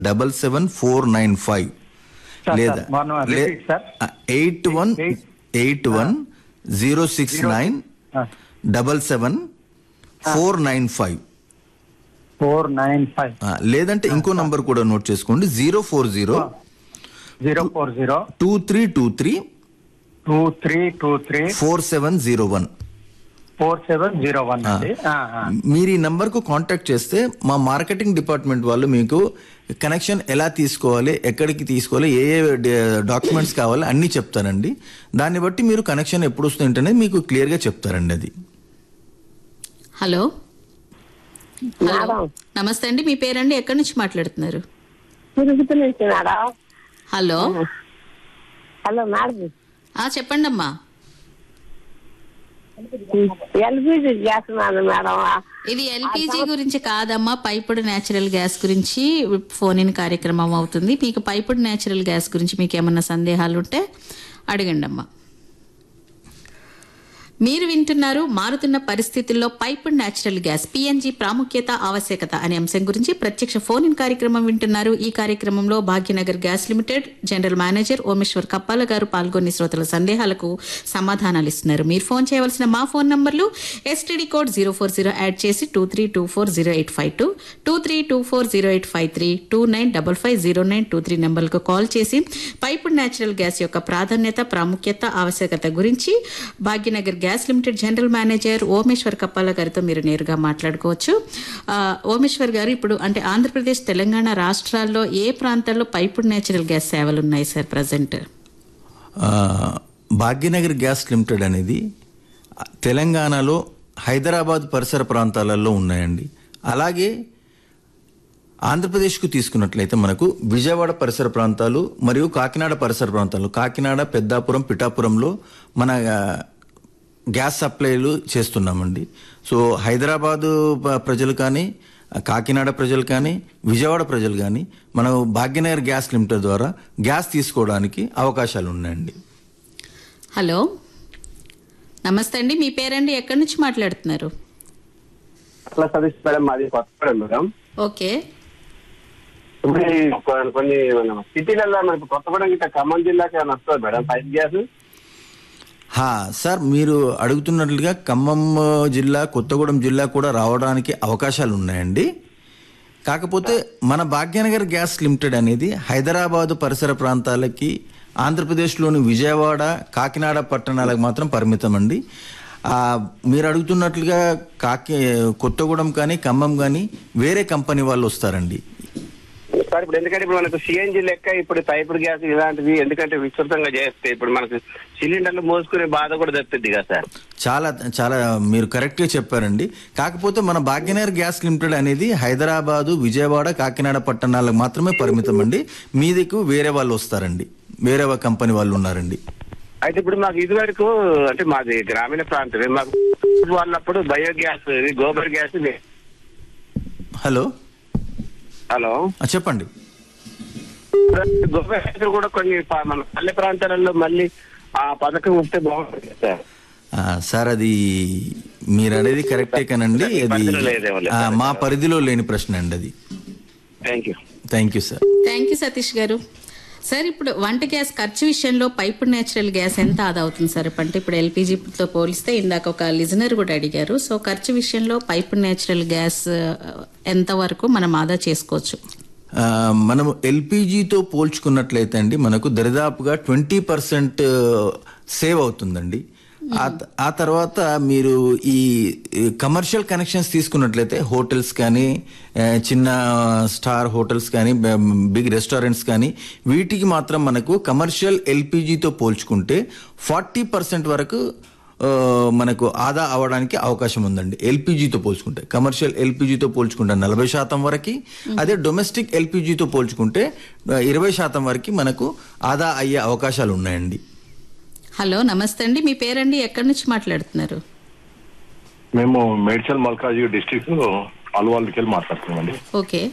Double seven four nine five sir, లేదా sir, one more repeat, sir. Eight one Eight- eight one zero six nine double seven four nine five four nine five లేదంటే ఇంకో నంబర్ కూడా నోట్ చేసుకోండి zero four zero zero four zero two three two three two three two three four seven zero one four seven zero one ఆ. అండి ఆ, ఆ. మీరు ఈ నంబర్కు కాంటాక్ట్ చేస్తే మా మార్కెటింగ్ డిపార్ట్మెంట్ వాళ్ళు మీకు కనెక్షన్ ఎలా తీసుకోవాలి ఎక్కడికి తీసుకోవాలి ఏ ఏ డాక్యుమెంట్స్ కావాలి అన్నీ చెప్తారండి దాన్ని బట్టి మీరు కనెక్షన్ ఎప్పుడు వస్తుంది అనేది మీకు క్లియర్గా చెప్తారండి అది హలో హలో మేడం నమస్తే అండి మీ పేరండి ఎక్కడి నుంచి మాట్లాడుతున్నారు తిరుగుతు నుంచి మేడం హలో హలో మేడం ఆ చెప్పండి అమ్మా ఎల్పిజి గ్యాస్ మేడం మేడం ఇది ఎల్పిజి గురించి కాదమ్మా పైపుడు నేచురల్ గ్యాస్ గురించి ఫోన్ ఇన్ కార్యక్రమం అవుతుంది మీకు పైపుడు నేచురల్ గ్యాస్ గురించి మీకు ఏమన్నా సందేహాలు ఉంటే అడగండి అమ్మా మీరు వింటున్నారు మారుతున్న పరిస్థితుల్లో పైపుడ్ న్యాచురల్ గ్యాస్ పిఎన్జి ప్రాముఖ్యత ఆవశ్యకత అనే అంశం గురించి ప్రత్యక్ష ఫోన్ ఇన్ కార్యక్రమం వింటున్నారు ఈ కార్యక్రమంలో Bhagyanagar gas limited general manager Omeshwar Kappala garu పాల్గొని శ్రోతల సందేహాలకు సమాధానాలు ఇస్తున్నారు మీరు ఫోన్ చేయవలసిన మా ఫోన్ నంబర్లు STD code zero four zero add చేసి two three two four zero eight five two two three two four zero eight five three two nine double five zero nine two three నెంబర్లకు call చేసి piped natural gas యొక్క ప్రాధాన్యత ప్రాముఖ్యత ఆవశ్యకత గురించి Bhagyanagar gas limited general manager Omeshwar Kappala గారితో మీరు నేరుగా మాట్లాడుకోవచ్చు ఆ, ఓమేశ్వర్ గారు ఇప్పుడు అంటే ఆంధ్రప్రదేశ్ తెలంగాణ రాష్ట్రాల్లో ఏ ప్రాంతాల్లో పైపుడ్ న్యాచురల్ గ్యాస్ సేవలు ఉన్నాయి సార్ ప్రజెంట్ ఆ, భాగ్యనగర్ గ్యాస్ లిమిటెడ్ అనేది తెలంగాణలో హైదరాబాద్ పరిసర ప్రాంతాలలో ఉన్నాయండి అలాగే ఆంధ్రప్రదేశ్కు తీసుకున్నట్లయితే మనకు విజయవాడ పరిసర ప్రాంతాలు మరియు కాకినాడ పరిసర ప్రాంతాలు కాకినాడ పెద్దాపురం పిఠాపురంలో మన ఆ, గ్యాస్ సప్లైలు చేస్తున్నామండి సో హైదరాబాదు ప- ప్రజలు కానీ కాకినాడ ప్రజలు కానీ విజయవాడ ప్రజలు కానీ మనం భాగ్యనగర్ గ్యాస్ లిమిటెడ్ ద్వారా గ్యాస్ తీసుకోవడానికి అవకాశాలు ఉన్నాయండి హలో నమస్తే అండి మీ పేరండి ఎక్కడి నుంచి మాట్లాడుతున్నారు అట్లా సతీష్ మేడం మాది కొత్తపేట మేడం ఓకే ఇప్పుడు ఈ కొ- కొన్ని మన సిటీలలో మనకు కొత్తగూడెం గిట్ట ఖమ్మం జిల్లాకి ఏమైనా వస్తుంది మేడం పైప్ గ్యాస్ హా సార్ మీరు అడుగుతున్నట్లుగా ఖమ్మం జిల్లా కొత్తగూడెం జిల్లా కూడా రావడానికి అవకాశాలు ఉన్నాయండి కాకపోతే మన భాగ్యనగర్ గ్యాస్ లిమిటెడ్ అనేది హైదరాబాదు పరిసర ప్రాంతాలకి ఆంధ్రప్రదేశ్లోని విజయవాడ కాకినాడ పట్టణాలకు మాత్రం పరిమితం అండి ఆ, మీరు అడుగుతున్నట్లుగా కాకి కొత్తగూడెం కానీ ఖమ్మం కానీ వేరే కంపెనీ వాళ్ళు వస్తారండి సార్ ఇప్పుడు ఎందుకంటే ఇప్పుడు మనకు సిఎన్జి లెక్క ఇప్పుడు పైపుడ్ గ్యాస్ ఇలాంటివి ఎందుకంటే విస్తృతంగా చేస్తే ఇప్పుడు మనకు సిలిండర్లు మోసుకునే బాధ కూడా తప్పుద్ది కదా సార్ చాలా చాలా మీరు కరెక్ట్గా చెప్పారండి కాకపోతే మన భాగ్యనగర్ గ్యాస్ లిమిటెడ్ అనేది హైదరాబాదు విజయవాడ కాకినాడ పట్టణాలకు మాత్రమే పరిమితం అండి మీదికు వేరే వాళ్ళు వస్తారండి వేరే కంపెనీ వాళ్ళు ఉన్నారండి అయితే ఇప్పుడు మాకు ఇది వరకు అంటే మాది గ్రామీణ ప్రాంతమే మాకు వాళ్ళప్పుడు బయోగ్యాస్ ఇది గోబర్ గ్యాస్ ఇది. హలో హలో ఆ, చెప్పండి గోబర్ గ్యాస్ కూడా కొన్ని ప- మన పల్లె ప్రాంతాలలో మళ్ళీ ఆ పథకం వస్తే బాగుంటుంది కదా సార్ ఆ, సార్ అది మీరు అనేది కరెక్టే కానండి అది పరిధిలో లేదేమో లేదు. ఆ, మా పరిధిలో లేని ప్రశ్న అండి అది thank you thank you sir thank you Satish garu sir ఇప్పుడు వంట గ్యాస్ ఖర్చు విషయంలో పైపు నేచురల్ గ్యాస్ ఎంత ఆదా అవుతుంది సార్ అంటే ఇప్పుడు ఎల్పిజితో పోలిస్తే ఇందాక ఒక లిజనర్ కూడా అడిగారు సో ఖర్చు విషయంలో పైపు నేచురల్ గ్యాస్ ఎంత వరకు మనం ఆదా చేసుకోవచ్చు ఆ, మనం ఎల్పిజితో పోల్చుకున్నట్లయితే అండి మనకు దరిదాపుగా ట్వంటీ పర్సెంట్ సేవ్ అవుతుందండి ఆ త- ఆ తర్వాత మీరు ఈ కమర్షియల్ కనెక్షన్స్ తీసుకున్నట్లయితే హోటల్స్ కానీ ఆ, చిన్న స్టార్ హోటల్స్ కానీ బ- బిగ్ రెస్టారెంట్స్ కానీ వీటికి మాత్రం మనకు కమర్షియల్ ఎల్పిజితో పోల్చుకుంటే ఫార్టీ పర్సెంట్ వరకు ఆ, మనకు ఆదా అవడానికి అవకాశం ఉందండి ఎల్పిజితో పోల్చుకుంటే కమర్షియల్ ఎల్పిజితో పోల్చుకుంటే నలభై శాతం వరకు అదే డొమెస్టిక్ ఎల్పిజితో పోల్చుకుంటే ఇరవై శాతం వరకు మనకు ఆదా అయ్యే అవకాశాలు ఉన్నాయండి హలో నమస్తే అండి మీ పేరండి ఎక్కడి నుంచి మాట్లాడుతున్నారు మేము మేడ్చల్ మల్కాజీ డిస్టిక్ అల్వాల్కి వెళ్ళి మాట్లాడుతున్నామండి ఓకే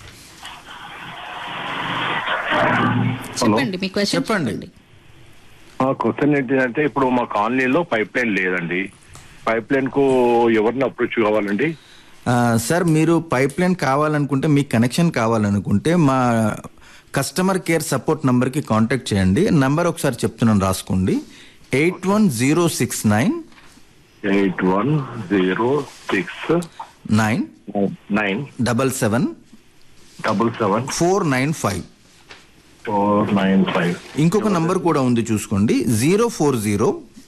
చెప్పండి మీ క్వశ్చన్ చెప్పండి. చెప్పండి మా క్వశ్చన్ ఏంటంటే ఇప్పుడు మా కాలనీలో పైప్ లైన్ లేదండి పైప్ లైన్ కు ఎవరిని అప్రోచ్ కావాలండి ఆ, సార్ మీరు పైప్ లైన్ కావాలనుకుంటే మీకు కనెక్షన్ కావాలనుకుంటే మా కస్టమర్ కేర్ సపోర్ట్ నంబర్కి కాంటాక్ట్ చేయండి నంబర్ ఒకసారి చెప్తున్నాను రాసుకోండి eight one zero six nine eight one zero six nine nine double seven double seven four nine five four nine five ఇంకొక నంబర్ కూడా ఉంది చూసుకోండి zero four zero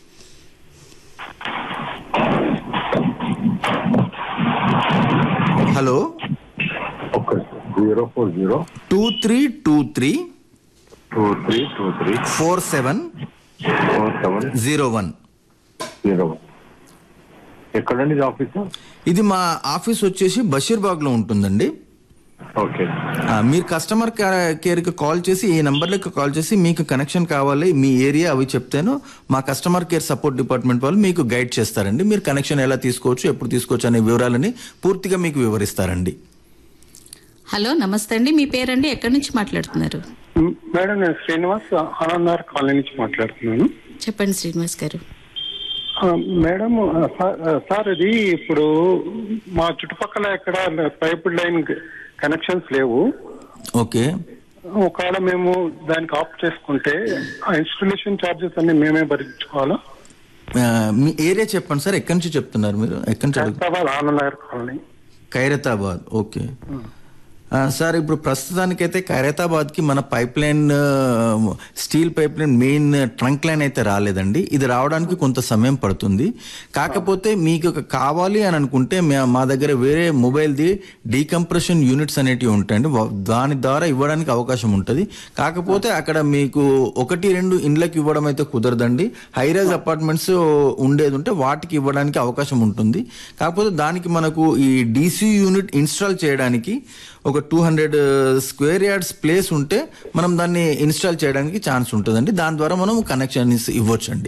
hello okay zero four zero two three two three two three two three four seven four seven zero one zero ఎక్కడండి ఇది office ఇది మా office వచ్చేసి బషీర్బాగ్లో ఉంటుందండి ఓకే ఆ, మీరు కస్టమర్ కే- కేర్కి కాల్ చేసి ఈ నంబర్లకి కాల్ చేసి మీకు కనెక్షన్ కావాలి మీ ఏరియా అవి చెప్తేను మా కస్టమర్ కేర్ సపోర్ట్ డిపార్ట్మెంట్ వాళ్ళు మీకు గైడ్ చేస్తారండి మీరు కనెక్షన్ ఎలా తీసుకోవచ్చు ఎప్పుడు తీసుకోవచ్చు అనే వివరాలని పూర్తిగా మీకు వివరిస్తారండి హలో నమస్తే అండి మీ పేరండి ఎక్కడి నుంచి మాట్లాడుతున్నారు మేడం నేను శ్రీనివాస్ ఆనందార్ కాలనీ నుంచి మాట్లాడుతున్నాను చెప్పండి శ్రీనివాస్ గారు ఆ, మేడం ఆ, సార్- ఆ, సార్ ఇది ఇప్పుడు మా చుట్టుపక్కల ఎక్కడ పైప్ లైన్ కనెక్షన్స్ లేవు ఓకే ఒకవేళ మేము దానికి ఆఫ్ చేసుకుంటే ఆ ఇన్స్టలేషన్ ఛార్జెస్ అన్ని మేమే భరించుకోవాలా ఆ, మీ ఏరియా చెప్పండి సార్ ఎక్కడి నుంచి చెప్తున్నారు మీరు ఎక్కడి నుంచి అడుగు హైదరాబాద్ ఆనందనగర్ కాలనీ ఖైరతాబాద్ ఓకే ఆ, సార్ ఇప్పుడు ప్రస్తుతానికైతే ఖైరతాబాద్కి మన పైప్ లైన్ ఆ, steel pipeline main trunk line అయితే రాలేదండి ఇది రావడానికి కొంత సమయం పడుతుంది కాకపోతే మీకు ఒక కావాలి అని అనుకుంటే మే- మా దగ్గర వేరే మొబైల్ది డీకంప్రెషన్ యూనిట్స్ అనేటివి ఉంటాయండి వా- దాని ద్వారా ఇవ్వడానికి అవకాశం ఉంటుంది కాకపోతే అక్కడ మీకు ఒకటి రెండు ఇండ్లకు ఇవ్వడం అయితే కుదరదండి హైరైజ్ అపార్ట్మెంట్స్ ఉండేది ఉంటే వాటికి ఇవ్వడానికి అవకాశం ఉంటుంది కాకపోతే దానికి మనకు ఈ డీసీ యూనిట్ ఇన్స్టాల్ చేయడానికి ఒక two hundred square yards place ఉంటే మనం దాన్ని ఇన్స్టాల్ చేయడానికి ఛాన్స్ ఉంటుందండి దాని ద్వారా మనం కనెక్షన్ ఇవ్వచ్చండి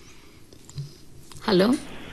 హలో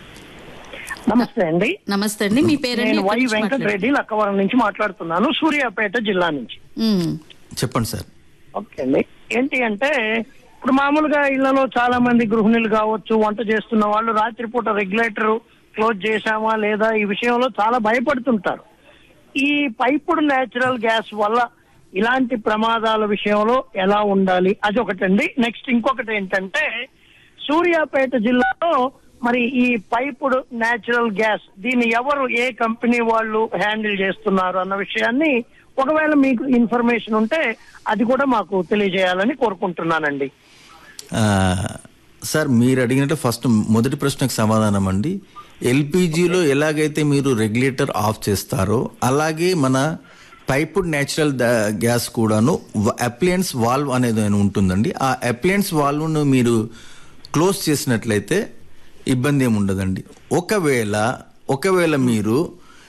నమస్తే అండి నమస్తే అండి మీ పేరండి నేను ఎక్కడి వై నుంచి వెంకటరెడ్డి లక్కవరం నుంచి మాట్లాడుతున్నాను సూర్యాపేట జిల్లా నుంచి మ్మ్. చెప్పండి సార్ ఓకే అండి ఏంటి అంటే ఇప్పుడు మామూలుగా ఇళ్లలో చాలా మంది గృహిణులు కావచ్చు వంట చేస్తున్న వాళ్ళు రాత్రిపూట రెగ్యులేటర్ క్లోజ్ చేశామా లేదా ఈ విషయంలో చాలా భయపడుతుంటారు ఈ పైపుడు నేచురల్ గ్యాస్ వల్ల ఇలాంటి ప్రమాదాల విషయంలో ఎలా ఉండాలి అది ఒకటండి నెక్స్ట్ ఇంకొకటి ఏంటంటే సూర్యాపేట జిల్లాలో మరి ఈ పైపుడు నేచురల్ గ్యాస్ దీన్ని ఎవరు ఏ కంపెనీ వాళ్ళు హ్యాండిల్ చేస్తున్నారు అన్న విషయాన్ని ఒకవేళ మీకు ఇన్ఫర్మేషన్ ఉంటే అది కూడా మాకు తెలియజేయాలని కోరుకుంటున్నానండి ఆ, సార్ మీరు అడిగినట్టు ఫస్ట్ మొదటి ప్రశ్నకు సమాధానం అండి ఎల్పిజిలో ఎలాగైతే మీరు రెగ్యులేటర్ ఆఫ్ చేస్తారో అలాగే మన పైపుడ్ న్యాచురల్ గ్యాస్ కూడాను అప్లియన్స్ వాల్వ్ అనేది ఉంటుందండి ఆ అప్లియన్స్ వాల్వ్ను మీరు క్లోజ్ చేసినట్లయితే ఇబ్బంది ఏమి ఉండదండి ఒకవేళ ఒకవేళ మీరు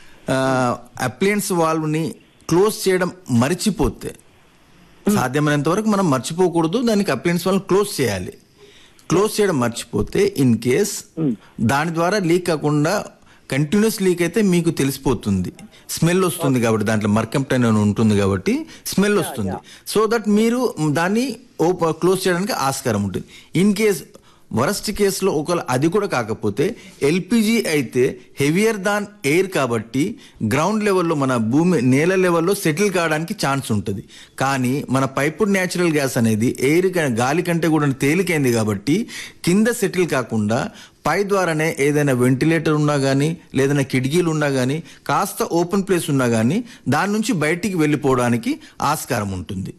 అప్లియన్స్ వాల్వ్ని క్లోజ్ చేయడం మర్చిపోతే సాధ్యమైనంత వరకు మనం మర్చిపోకూడదు దానికి అప్లయన్స్ వాళ్ళని క్లోజ్ చేయాలి క్లోజ్ చేయడం మర్చిపోతే ఇన్ కేస్ దాని ద్వారా లీక్ కాకుండా కంటిన్యూస్ లీక్ అయితే మీకు తెలిసిపోతుంది స్మెల్ వస్తుంది కాబట్టి దాంట్లో మర్కంప్టైన్ అని ఉంటుంది కాబట్టి స్మెల్ వస్తుంది సో దట్ మీరు దాన్ని ఓప క్లోజ్ చేయడానికి ఆస్కారం ఉంటుంది ఇన్ కేస్ వరస్ట్ కేసులో ఒకవేళ అది కూడా కాకపోతే ఎల్పిజి అయితే హెవియర్ దాన్ ఎయిర్ కాబట్టి గ్రౌండ్ లెవెల్లో మన భూమి నేల లెవెల్లో సెటిల్ కావడానికి ఛాన్స్ ఉంటుంది కానీ మన పైపుడ్ న్యాచురల్ గ్యాస్ అనేది ఎయిర్ క- గాలి కంటే కూడా తేలికైంది కాబట్టి కింద సెటిల్ కాకుండా పై ద్వారానే ఏదైనా వెంటిలేటర్ ఉన్నా కానీ లేదైనా కిటికీలు ఉన్నా కానీ కాస్త ఓపెన్ ప్లేస్ ఉన్నా కానీ దాని నుంచి బయటికి వెళ్ళిపోవడానికి ఆస్కారం ఉంటుంది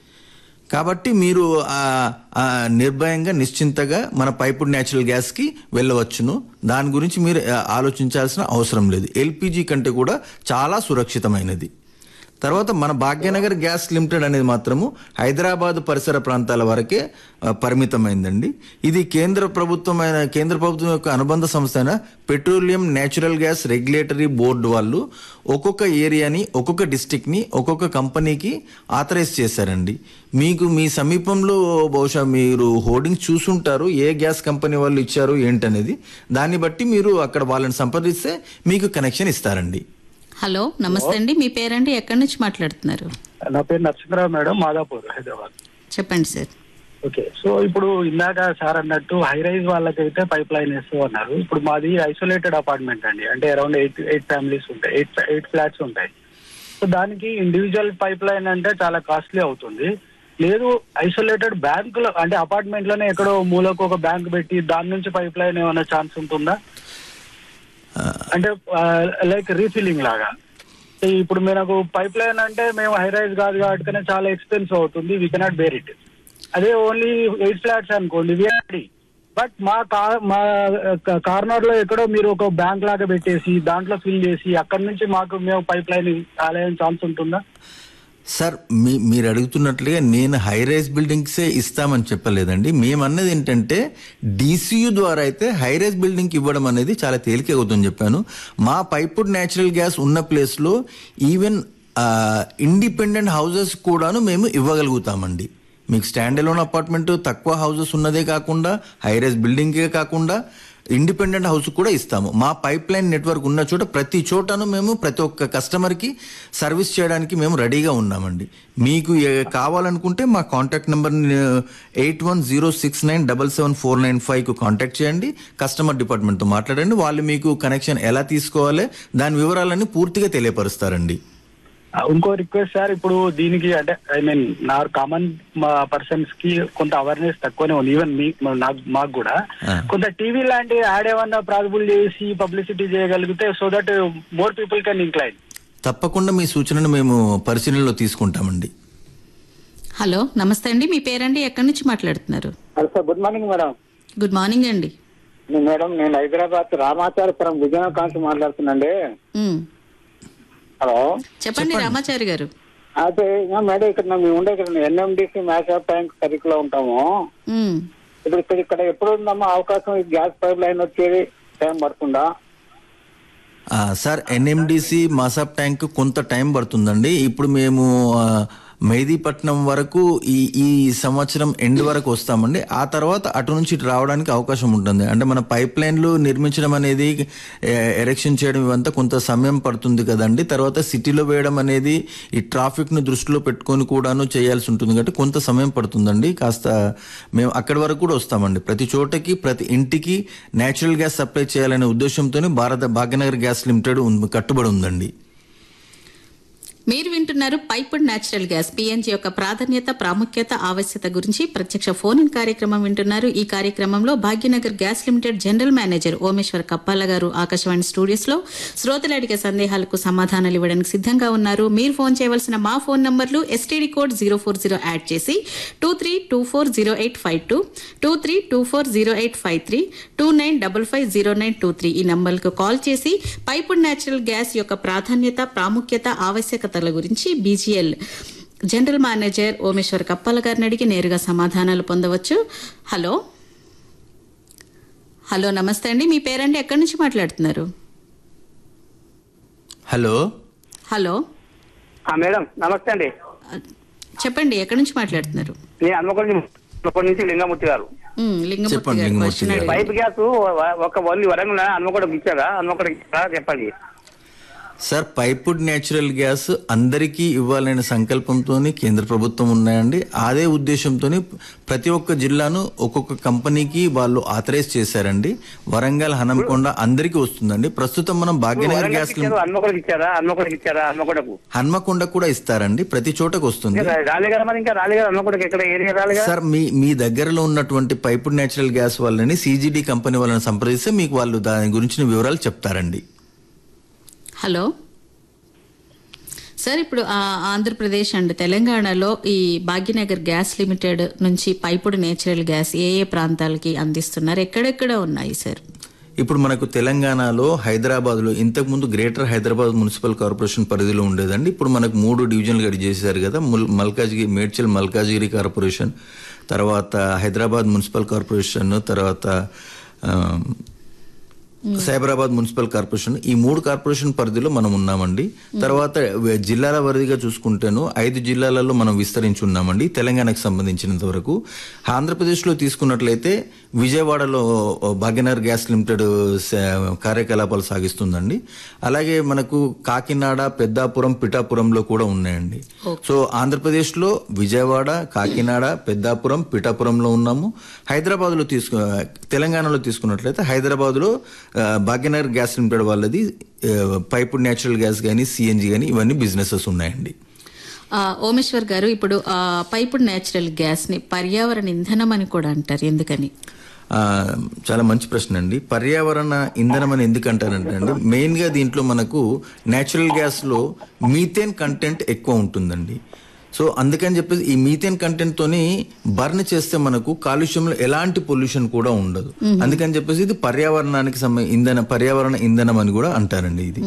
కాబట్టి మీరు ఆ, ఆ, నిర్భయంగా నిశ్చింతగా మన పైపుడ్ న్యాచురల్ గ్యాస్కి వెళ్ళవచ్చును దాని గురించి మీరు ఆ, ఆలోచించాల్సిన అవసరం లేదు ఎల్పిజి కంటే కూడా చాలా సురక్షితమైనది తర్వాత మన భాగ్యనగర్ గ్యాస్ లిమిటెడ్ అనేది మాత్రము హైదరాబాద్ పరిసర ప్రాంతాల వరకే ఆ, పరిమితమైందండి ఇది కేంద్ర ప్రభుత్వమైన కేంద్ర ప్రభుత్వం యొక్క అనుబంధ సంస్థ అయిన petroleum natural gas regulatory board వాళ్ళు ఒక్కొక్క ఏరియాని ఒక్కొక్క డిస్టిక్ని ఒక్కొక్క కంపెనీకి ఆథరైజ్ చేశారండి మీకు మీ సమీపంలో బహుశా మీరు హోర్డింగ్స్ చూసుంటారు ఏ గ్యాస్ కంపెనీ వాళ్ళు ఇచ్చారు ఏంటనేది దాన్ని బట్టి మీరు అక్కడ వాళ్ళని సంప్రదిస్తే మీకు కనెక్షన్ ఇస్తారండి హలో నమస్తే అండి మీ పేరండి ఎక్కడి నుంచి మాట్లాడుతున్నారు నా పేరు నరసింహరావు మేడం మాదాపూర్ హైదరాబాద్ చెప్పండి సార్ ఓకే సో ఇప్పుడు ఇందాక సార్ అన్నట్టు హై రైజ్ వాళ్ళకైతే పైప్ లైన్ వేస్తూ అన్నారు ఇప్పుడు మాది ఐసోలేటెడ్ అపార్ట్మెంట్ అండి అంటే అరౌండ్ ఎయిట్ ఎయిట్ ఫ్యామిలీస్ ఉంటాయి ఎయిట్ ఎయిట్ ఫ్లాట్స్ ఉంటాయి సో దానికి ఇండివిజువల్ పైప్ లైన్ అంటే చాలా కాస్ట్లీ అవుతుంది లేదు ఐసోలేటెడ్ బ్యాంక్ లో అంటే అపార్ట్మెంట్ లోనే ఎక్కడో మూలకు ఒక బ్యాంక్ పెట్టి దాని నుంచి పైప్ లైన్ ఏమైనా ఛాన్స్ ఉంటుందా అంటే లైక్ రీఫిల్లింగ్ లాగా ఇప్పుడు మనకు పైప్ లైన్ అంటే మేము హై రైజ్ కాదు కాబట్టి చాలా ఎక్స్పెన్సివ్ అవుతుంది వీ కెనాట్ బేర్ ఇట్ అదే ఓన్లీ ఎయిట్ ఫ్లాట్స్ అనుకోండి విఆర్డి బట్ మా కా- మా కార్నర్ లో ఎక్కడో మీరు ఒక బ్యాంక్ లాగా పెట్టేసి దాంట్లో ఫిల్ చేసి అక్కడ నుంచి మాకు మేము పైప్ లైన్ ఆలయం ఛాన్స్ ఉంటుందా సార్ మీ మీరు అడుగుతున్నట్లుగా నేను హై రైజ్ బిల్డింగ్సే ఇస్తామని చెప్పలేదండి మేమన్నది ఏంటంటే డీసీయూ ద్వారా అయితే హై రైజ్ బిల్డింగ్కి ఇవ్వడం అనేది చాలా తేలిక అవుతుందని చెప్పాను మా పైపుడ్ న్యాచురల్ గ్యాస్ ఉన్న ప్లేస్లో ఈవెన్ ఇండిపెండెంట్ హౌసెస్ కూడాను మేము ఇవ్వగలుగుతామండి మీకు స్టాండ్ అలోన్ అపార్ట్మెంట్ తక్కువ హౌసెస్ ఉన్నదే కాకుండా హై రైజ్ బిల్డింగే కాకుండా ఇండిపెండెంట్ హౌస్ కూడా ఇస్తాము మా పైప్ లైన్ నెట్వర్క్ ఉన్న చోట ప్రతి చోటను మేము ప్రతి ఒక్క కస్టమర్కి సర్వీస్ చేయడానికి మేము రెడీగా ఉన్నామండి మీకు ఏ- కావాలనుకుంటే మా contact number eight one zero six nine double seven four nine ఫైవ్కు కాంటాక్ట్ చేయండి కస్టమర్ డిపార్ట్మెంట్తో మాట్లాడండి వాళ్ళు మీకు కనెక్షన్ ఎలా తీసుకోవాలి దాని వివరాలన్నీ పూర్తిగా తెలియపరుస్తారండి ఆ, ఇంకో రిక్వెస్ట్ సార్ ఇప్పుడు దీనికి అంటే ఐ మీన్ నా కామన్ పర్సన్స్ కి కొంత అవేర్నెస్ తక్కువనే ఉంది ఈవెన్ మీ నాకు మాకు కూడా ఆ. కొంత టీవీ లాంటి యాడ్ ఏమన్నా ప్రాసిబుల్ చేసి పబ్లిసిటీ చేయగలిగితే so that more people can incline తప్పకుండా మీ సూచనను మేము పరిశీలనలో తీసుకుంటామండి హలో నమస్తే అండి మీ పేరండి ఎక్కడి నుంచి మాట్లాడుతున్నారు hello sir good morning madam good morning అండి నేను మేడం నేను హైదరాబాద్ రామాచారపురం విజయనగరం మాట్లాడుతున్నాండి ఉమ్. హలో చెప్పండి రామాచారి గారు అయితే ఇంకా మేడం ఇక్కడ మేము ఉండే ఇక్కడ ఎన్ఎండిసి మ్యాచ్ ఆఫ్ ట్యాంక్ సర్కిల్ లో ఉంటాము ఉమ్. ఇప్పుడు ఇక్కడ ఇక్కడ ఎప్పుడు ఉందమ్మా అవకాశం ఈ గ్యాస్ పైప్ లైన్ వచ్చేది టైం పడుతుందా ఆ, సార్ ఎన్ఎండిసి మాసాబ్ ట్యాంక్ కొంత టైం పడుతుందండి ఇప్పుడు మేము ఆ, మెహదీపట్నం వరకు ఈ ఈ సంవత్సరం ఎండ్ వరకు వస్తామండి ఆ తర్వాత అటు నుంచి ఇటు రావడానికి అవకాశం ఉంటుంది అంటే మన పైప్ లైన్లు నిర్మించడం అనేది ఎ- ఎరెక్షన్ చేయడం ఇవంతా కొంత సమయం పడుతుంది కదండి తర్వాత సిటీలో వేయడం అనేది ఈ ట్రాఫిక్ను దృష్టిలో పెట్టుకొని కూడాను చేయాల్సి ఉంటుంది కాబట్టి కొంత సమయం పడుతుందండి కాస్త మేము అక్కడి వరకు కూడా వస్తామండి ప్రతి చోటకి ప్రతి ఇంటికి నేచురల్ గ్యాస్ సప్లై చేయాలనే ఉద్దేశంతోనే భారత భాగ్యనగర్ గ్యాస్ లిమిటెడ్ ఉంది- కట్టుబడి ఉందండి మీరు వింటున్నారు పైపుడ్ న్యాచురల్ గ్యాస్ పిఎన్జి యొక్క ప్రాధాన్యత ప్రాముఖ్యత ఆవశ్యకత గురించి ప్రత్యక్ష ఫోన్ ఇన్ కార్యక్రమం వింటున్నారు ఈ కార్యక్రమంలో Bhagyanagar gas limited general manager Omeshwar Kappala garu Akashvani studios లో శ్రోతలు అడిగే సందేహాలకు సమాధానాలు ఇవ్వడానికి సిద్ధంగా ఉన్నారు మీరు ఫోన్ చేయవలసిన మా ఫోన్ నంబర్లు STD code zero four zero add చేసి two three two four zero eight five two two three two four zero eight five three two nine double five zero nine two three ఈ నంబర్లకు call చేసి piped natural gas యొక్క ప్రాధాన్యత ప్రాముఖ్యత ఆవశ్యకతల గురించి BGL general manager Omeshwar Kappala గారిని అడిగి నేరుగా సమాధానాలు పొందవచ్చు హలో హలో నమస్తే అండి మీ పేరండి ఎక్కడి నుంచి మాట్లాడుతున్నారు హలో హలో మేడం నమస్తే అండి చెప్పండి ఎక్కడి నుంచి మాట్లాడుతున్నారు నేను హన్మకొండ హన్మకొండ నుంచి లింగమూర్తి గారు ఉమ్, లింగమూర్తి చెప్పండి, గారు లింగమూర్తి క్వశ్చన్ గారు. అడిగారు. పైప్ గ్యాస్ ఒక ఓన్లీ వరంగల్ హన్మకొండకి ఇచ్చారా హన్మకొండకి ఇచ్చారా చెప్పండి సార్ పైపుడ్ న్యాచురల్ గ్యాస్ అందరికీ ఇవ్వాలనే సంకల్పంతో కేంద్ర ప్రభుత్వం ఉన్నాయండి అదే ఉద్దేశంతో ప్రతి ఒక్క జిల్లాను ఒక్కొక్క కంపెనీకి వాళ్ళు ఆథరైజ్ చేశారండి వరంగల్ హనంకొండ అందరికీ వస్తుందండి ప్రస్తుతం మనం భాగ్యనగర్ వరంగల్కి గ్యాస్ ఇచ్చారు హన్మకొండకి ఇచ్చారా హన్మకొండకి ఇచ్చారా హన్మకొండకు హన్మకొండ కూడా ఇస్తారండి ప్రతి చోటకు వస్తుంది ఇంకా రాలేగారా మరి ఇంకా రాలేగారా హన్మకొండకి ఎక్కడ ఏరియా రాలేగా సార్ మీ మీ దగ్గరలో ఉన్నటువంటి పైపుడ్ న్యాచురల్ గ్యాస్ వాళ్ళని సీజీడీ కంపెనీ వాళ్ళని సంప్రదిస్తే మీకు వాళ్ళు దాని గురించిన వివరాలు చెప్తారండి హలో సార్ ఇప్పుడు ఆ, ఆంధ్రప్రదేశ్ అండ్ తెలంగాణలో ఈ భాగ్యనగర్ గ్యాస్ లిమిటెడ్ నుంచి పైపుడు నేచురల్ గ్యాస్ ఏ ఏ ప్రాంతాలకి అందిస్తున్నారు ఎక్కడెక్కడ ఉన్నాయి సార్ ఇప్పుడు మనకు తెలంగాణలో హైదరాబాద్లో ఇంతకుముందు గ్రేటర్ హైదరాబాద్ మున్సిపల్ కార్పొరేషన్ పరిధిలో ఉండేదండి ఇప్పుడు మనకు మూడు డివిజన్లు గడి చేశారు కదా ముల్- మల్కాజ్గిరి మేడ్చల్ మల్కాజ్గిరి కార్పొరేషన్ తర్వాత హైదరాబాద్ మున్సిపల్ కార్పొరేషన్ తర్వాత ఆ, సైబరాబాద్ మున్సిపల్ కార్పొరేషన్ ఈ మూడు కార్పొరేషన్ పరిధిలో మనం ఉన్నామండి తర్వాత వే- జిల్లాల వారీగా చూసుకుంటేను ఐదు జిల్లాలలో మనం విస్తరించి ఉన్నామండి తెలంగాణకు సంబంధించినంత వరకు ఆంధ్రప్రదేశ్లో తీసుకున్నట్లయితే విజయవాడలో భాగ్యనగర్ గ్యాస్ లిమిటెడ్ స- కార్యకలాపాలు సాగిస్తుందండి అలాగే మనకు కాకినాడ పెద్దాపురం పిఠాపురంలో కూడా ఉన్నాయండి సో ఆంధ్రప్రదేశ్లో విజయవాడ కాకినాడ పెద్దాపురం పిఠాపురంలో ఉన్నాము హైదరాబాద్లో తీసుకు తెలంగాణలో తీసుకున్నట్లయితే హైదరాబాద్లో ఆ, భాగ్యనగర్ గ్యాస్ లిమిటెడ్ వాళ్ళది ఆ, పైపుడ్ న్యాచురల్ గ్యాస్ కానీ సిఎన్జి కానీ ఇవన్నీ బిజినెసెస్ ఉన్నాయండి ఆ, ఓమేశ్వర్ గారు ఇప్పుడు ఆ, పైపుడ్ న్యాచురల్ గ్యాస్ ని పర్యావరణ ఇంధనం అని కూడా అంటారు ఎందుకని ఆ, చాలా మంచి ప్రశ్న అండి పర్యావరణ ఇంధనం అని ఎందుకు అంటారంటే అండి మెయిన్గా దీంట్లో మనకు న్యాచురల్ గ్యాస్లో మీథేన్ కంటెంట్ ఎక్కువ ఉంటుందండి సో అందుకని చెప్పేసి ఈ మీథేన్ కంటెంట్ తోని బర్న్ చేస్తే మనకు కాలుష్యంలో ఎలాంటి పొల్యూషన్ కూడా ఉండదు అందుకని చెప్పేసి ఇది పర్యావరణానికి సంబంధ ఇంధన పర్యావరణ ఇంధనం అని కూడా అంటారండి ఇది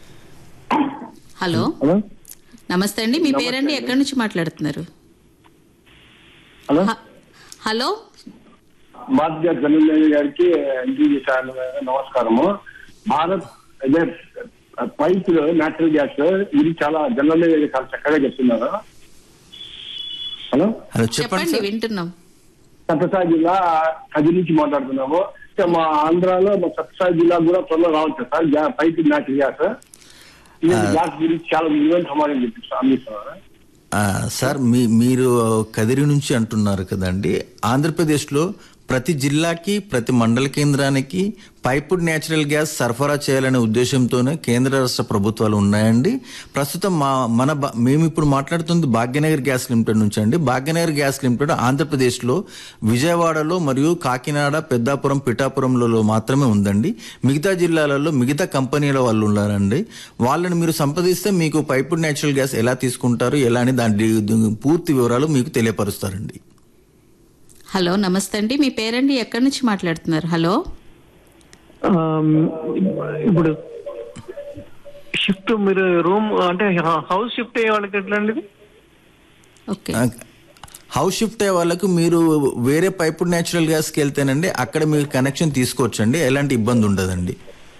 హలో హలో నమస్తే అండి మీ పేరండి ఎక్కడి నుంచి మాట్లాడుతున్నారు హలో హ- హలో బాధ్య జనరల్ గారికి ఇంటర్వ్యూ చేశాను నమస్కారము భారత్ అదే పైప్ న్యాచురల్ గ్యాస్ ఇది చాలా జనరల్ చాలా చక్కగా చెప్తున్నారు హలో హలో చెప్పండి చెప్పండి సార్ వింటున్నాం సత్యసాయి జిల్లా కది నుంచి మాట్లాడుతున్నాము అంటే మా ఆంధ్రాలో మా సత్యసాయి జిల్లా కూడా త్వరలో రావచ్చు సార్ గ్యా- పైప్ న్యాచురల్ గ్యాస్ ఇది గ్యాస్ గురించి చాలా విలువైన సమాధానం చెప్పిస్తాను అందిస్తున్నారు ఆ, సార్ మీ మీరు కదిరి నుంచి అంటున్నారు కదండి ఆంధ్రప్రదేశ్లో ప్రతి జిల్లాకి ప్రతి మండల కేంద్రానికి పైపుడ్ న్యాచురల్ గ్యాస్ సరఫరా చేయాలనే ఉద్దేశంతోనే కేంద్ర రాష్ట్ర ప్రభుత్వాలు ఉన్నాయండి ప్రస్తుతం మా మన బా- మేము ఇప్పుడు మాట్లాడుతుంది భాగ్యనగర్ గ్యాస్ లిమిటెడ్ నుంచి అండి భాగ్యనగర్ గ్యాస్ లిమిటెడ్ ఆంధ్రప్రదేశ్లో విజయవాడలో మరియు కాకినాడ పెద్దాపురం పిఠాపురంలలో మాత్రమే ఉందండి మిగతా జిల్లాలలో మిగతా కంపెనీల వాళ్ళు ఉన్నారండి వాళ్ళని మీరు సంప్రదిస్తే మీకు పైపుడ్ న్యాచురల్ గ్యాస్ ఎలా తీసుకుంటారు ఎలా అని దాని డి- పూర్తి వివరాలు మీకు తెలియపరుస్తారండి హలో నమస్తే అండి మీ పేరండి ఎక్కడి నుంచి మాట్లాడుతున్నారు హలో ఆమ్, ఇప్పుడు షిఫ్ట్ మీరు రూమ్ అంటే హౌస్ షిఫ్ట్ అయ్యే వాళ్ళకి ఎట్లా అండి ఇది? ఓకే ఆ, హౌస్ షిఫ్ట్ అయ్యే వాళ్ళకు మీరు వేరే పైపుడ్ న్యాచురల్ గ్యాస్కి వెళ్తేనండి అక్కడ మీరు కనెక్షన్ తీసుకోవచ్చండి ఎలాంటి ఇబ్బంది ఉండదండి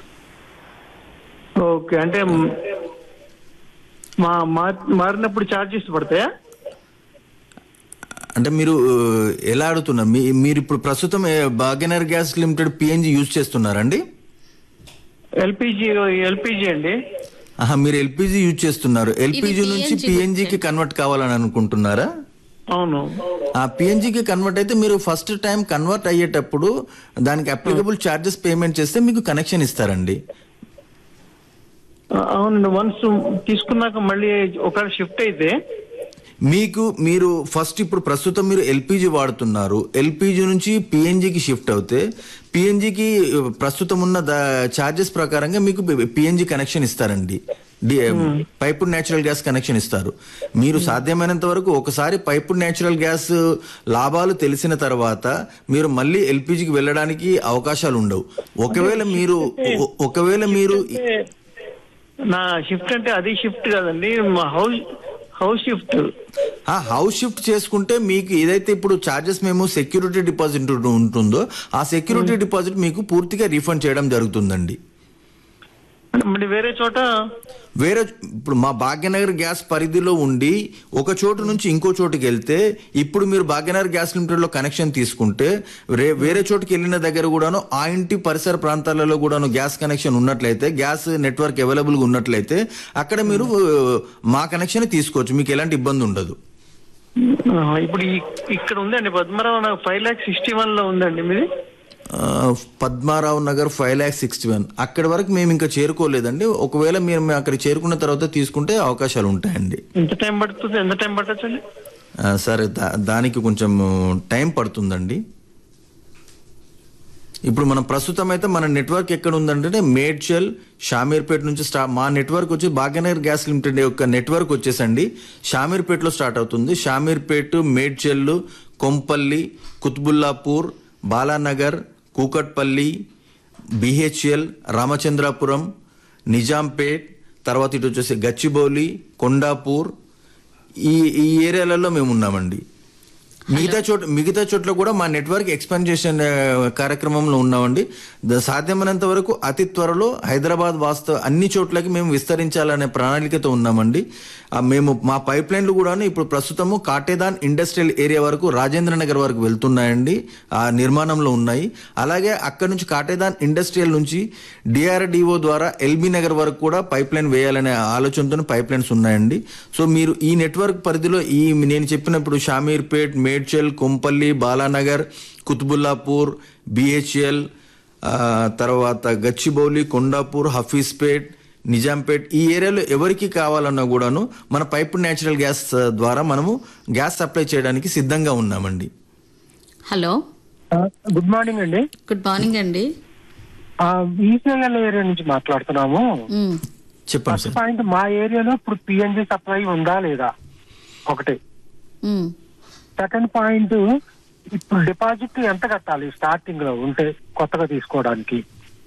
ఓకే అంటే మ్, మా మార్- మారినప్పుడు ఛార్జెస్ పడతాయా అంటే మీరు ఆ, ఎలా అడుగుతున్నారు మీ మీరు ఇప్పుడు ప్రస్తుతం ఏ, Bhagyanagar gas limited PNG use చేస్తున్నారండి ఎల్పిజి ఎల్పిజి అండి ఆహా మీరు ఎల్పిజి యూజ్ చేస్తున్నారు ఎల్పిజి నుంచి PNG పిఎన్జికి కన్వర్ట్ కావాలని అనుకుంటున్నారా అవును ఆ పిఎన్జికి కన్వర్ట్ అయితే మీరు ఫస్ట్ టైం కన్వర్ట్ అయ్యేటప్పుడు దానికి అప్లికబుల్ ఛార్జెస్ పేమెంట్ చేస్తే మీకు కనెక్షన్ ఇస్తారండి ఆ, అవునండి వన్స్ తీసుకున్నాక మళ్ళీ ఒకవేళ షిఫ్ట్ అయితే మీకు మీరు ఫస్ట్ ఇప్పుడు ప్రస్తుతం మీరు ఎల్పిజి వాడుతున్నారు ఎల్పిజి నుంచి పిఎన్జికి షిఫ్ట్ అవుతే పిఎన్జికి ప్రస్తుతం ఉన్న ఛార్జెస్ ప్రకారంగా మీకు పిఎన్జి కనెక్షన్ ఇస్తారండి పైపుడ్ న్యాచురల్ గ్యాస్ కనెక్షన్ ఇస్తారు మీరు సాధ్యమైనంత వరకు ఒకసారి పైపుడ్ న్యాచురల్ గ్యాస్ లాభాలు తెలిసిన తర్వాత మీరు మళ్ళీ ఎల్పిజికి వెళ్ళడానికి అవకాశాలు ఉండవు ఒకవేళ మీరు ఒ- ఒకవేళ మీరు నా షిఫ్ట్ అంటే అది షిఫ్ట్ కాదండి మా హౌస్ హౌస్ షిఫ్ట్ ఆ హౌస్ షిఫ్ట్ చేసుకుంటే మీకు ఏదైతే ఇప్పుడు చార్జెస్ మేము సెక్యూరిటీ డిపాజిట్ ఉంటుందో ఆ సెక్యూరిటీ డిపాజిట్ మీకు పూర్తిగా రీఫండ్ చేయడం జరుగుతుందండి మళ్ళీ వేరే చోట వేరే ఇప్పుడు మా భాగ్యనగర్ గ్యాస్ పరిధిలో ఉండి ఒక చోటు నుంచి ఇంకో చోటుకి వెళ్తే ఇప్పుడు మీరు భాగ్యనగర్ గ్యాస్ లిమిటెడ్ లో కనెక్షన్ తీసుకుంటే రే- వేరే చోటుకి వెళ్ళిన దగ్గర కూడాను ఆ ఇంటి పరిసర ప్రాంతాలలో కూడాను గ్యాస్ కనెక్షన్ ఉన్నట్లయితే గ్యాస్ నెట్వర్క్ అవైలబుల్ గా ఉన్నట్లయితే అక్కడ మీరు ఆ, మా కనెక్షన్ తీసుకోవచ్చు మీకు ఎలాంటి ఇబ్బంది ఉండదు ఆ, ఇప్పుడు ఈ- ఇక్కడ ఉందండి పద్మరావు నాకు ఫైవ్ ల్యాక్ సిక్స్టీ వన్ లో ఉందండి మీది ఆ, Padmarao Nagar five lakh sixty one అక్కడి వరకు మేము ఇంకా చేరుకోలేదండి ఒకవేళ మీరు మేము అక్కడ చేరుకున్న తర్వాత తీసుకుంటే అవకాశాలు ఉంటాయండి ఎంత టైం పడుతుంది ఎంత టైం పట్టచ్చండి ఆ, సరే దా- దానికి కొంచెం టైం పడుతుందండి ఇప్పుడు మనం ప్రస్తుతం అయితే మన నెట్వర్క్ ఎక్కడ ఉందంటే మేడ్చల్ షామీర్పేట నుంచి స్టా మా నెట్వర్క్ వచ్చి భాగ్యనగర్ గ్యాస్ లిమిటెడ్ యొక్క నెట్వర్క్ వచ్చేసండి షామీర్పేటలో స్టార్ట్ అవుతుంది షామీర్పేట్ మేడ్చల్ కొంపల్లి కుత్బుల్లాపూర్ బాలానగర్ కూకట్పల్లి బిహెచ్ఎల్ రామచంద్రాపురం నిజాంపేట్ తర్వాత ఇటు వచ్చేసి గచ్చిబౌలి కొండాపూర్ ఈ ఈ ఏరియాలలో మేము ఉన్నామండి మిగతా చోట మిగతా చోట్ల కూడా మా నెట్వర్క్ ఎక్స్పాన్షన్ కార్యక్రమంలో ఉన్నామండి ద- సాధ్యమైనంత వరకు అతి త్వరలో హైదరాబాద్ వాస్తవ అన్ని చోట్లకి మేము విస్తరించాలనే ప్రణాళికతో ఉన్నామండి ఆ, మేము మా పైప్ లైన్లు కూడా ఇప్పుడు ప్రస్తుతము కాటేదాన్ ఇండస్ట్రియల్ ఏరియా వరకు రాజేంద్ర నగర్ వరకు వెళ్తున్నాయండి ఆ నిర్మాణంలో ఉన్నాయి అలాగే అక్కడ నుంచి కాటేదాన్ ఇండస్ట్రియల్ నుంచి డిఆర్డిఓ ద్వారా ఎల్బీ నగర్ వరకు కూడా పైప్ లైన్ వేయాలనే ఆలోచనతో పైప్ లైన్స్ ఉన్నాయండి సో మీరు ఈ నెట్వర్క్ పరిధిలో ఈ నేను చెప్పినప్పుడు షామీర్పేట్ మేడ్చల్ కొంపల్లి బాలానగర్ కుతుబుల్లాపూర్ బిహెచ్ఎల్ తర్వాత గచ్చిబౌలి కొండాపూర్ హఫీజ్పేట్ నిజాంపేట్ ఈ ఏరియాలో ఎవరికి కావాలన్నా కూడాను మన పైప్ న్యాచురల్ గ్యాస్ ద్వారా మనము గ్యాస్ సప్లై చేయడానికి సిద్ధంగా ఉన్నామండి హలో గుడ్ మార్నింగ్ అండి గుడ్ మార్నింగ్ అండి ఈసీఎల్ ఏరియా నుంచి మాట్లాడుతున్నాము మ్, చెప్పండి ఫస్ట్ సార్ పాయింట్ మా ఏరియాలో ఇప్పుడు పిఎన్జి సప్లై ఉందా లేదా ఒకటి మ్, సెకండ్ పాయింట్ ఇప్పుడు డిపాజిట్ ఎంత కట్టాలి స్టార్టింగ్ లో ఉంటే కొత్తగా తీసుకోవడానికి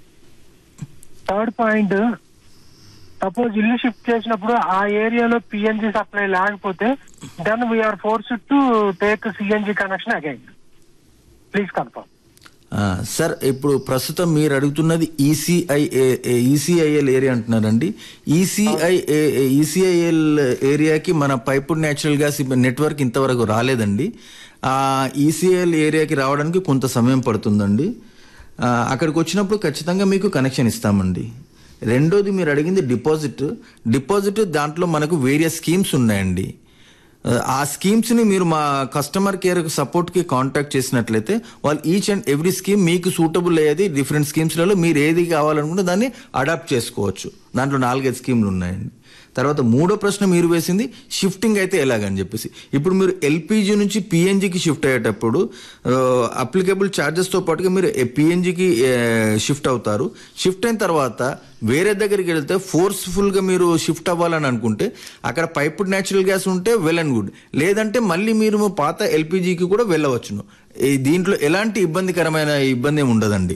థర్డ్ పాయింట్ సపోజ్ ఇల్లు షిఫ్ట్ చేసినప్పుడు ఆ ఏరియాలో పిఎన్జి సప్లై లేకపోతే then we're forced to take CNG connection again please confirm ఆ, సార్ ఇప్పుడు ప్రస్తుతం మీరు అడుగుతున్నది ఈసీఐ ఈసీఐఎల్ ఏరియా అంటున్నారండి ఈసీఐ ఈసీఐఎల్ ఏరియాకి మన పైపుడ్ న్యాచురల్ గ్యాస్ నెట్వర్క్ ఇంతవరకు రాలేదండి ఆ ఈసీఐఎల్ ఏరియాకి రావడానికి కొంత సమయం పడుతుందండి ఆ, అక్కడికి వచ్చినప్పుడు ఖచ్చితంగా మీకు కనెక్షన్ ఇస్తామండి రెండోది మీరు అడిగింది డిపాజిట్ డిపాజిట్ దాంట్లో మనకు వేరియస్ స్కీమ్స్ ఉన్నాయండి ఆ స్కీమ్స్ ని మీరు మా కస్టమర్ కేర్ సపోర్ట్ కి కాంటాక్ట్ చేసినట్లయితే వాళ్ళు ఈచ్ అండ్ ఎవ్రీ స్కీమ్ మీకు సూటబుల్ అయ్యేది డిఫరెంట్ స్కీమ్స్ లలో మీరు ఏది కావాలనుకుంటే దాన్ని అడాప్ట్ చేసుకోవచ్చు దాంట్లో నాలుగైదు స్కీమ్లు ఉన్నాయండి తర్వాత మూడో ప్రశ్న మీరు వేసింది షిఫ్టింగ్ అయితే ఎలాగని చెప్పేసి ఇప్పుడు మీరు ఎల్పిజి నుంచి పిఎన్జికి షిఫ్ట్ అయ్యేటప్పుడు అప్లికబుల్ తో పాటుగా మీరు పిఎన్జికి షిఫ్ట్ అవుతారు షిఫ్ట్ అయిన తర్వాత వేరే దగ్గరికి వెళ్తే ఫోర్స్ఫుల్ గా మీరు షిఫ్ట్ అవ్వాలని అనుకుంటే అక్కడ పైపుడ్ న్యాచురల్ గ్యాస్ ఉంటే వెల్ అండ్ గుడ్ లేదంటే మళ్ళీ మీరు పాత ఎల్పిజికి కూడా వెళ్ళవచ్చును ఈ దీంట్లో ఎలాంటి ఇబ్బందికరమైన ఇబ్బంది ఏమి ఉండదండి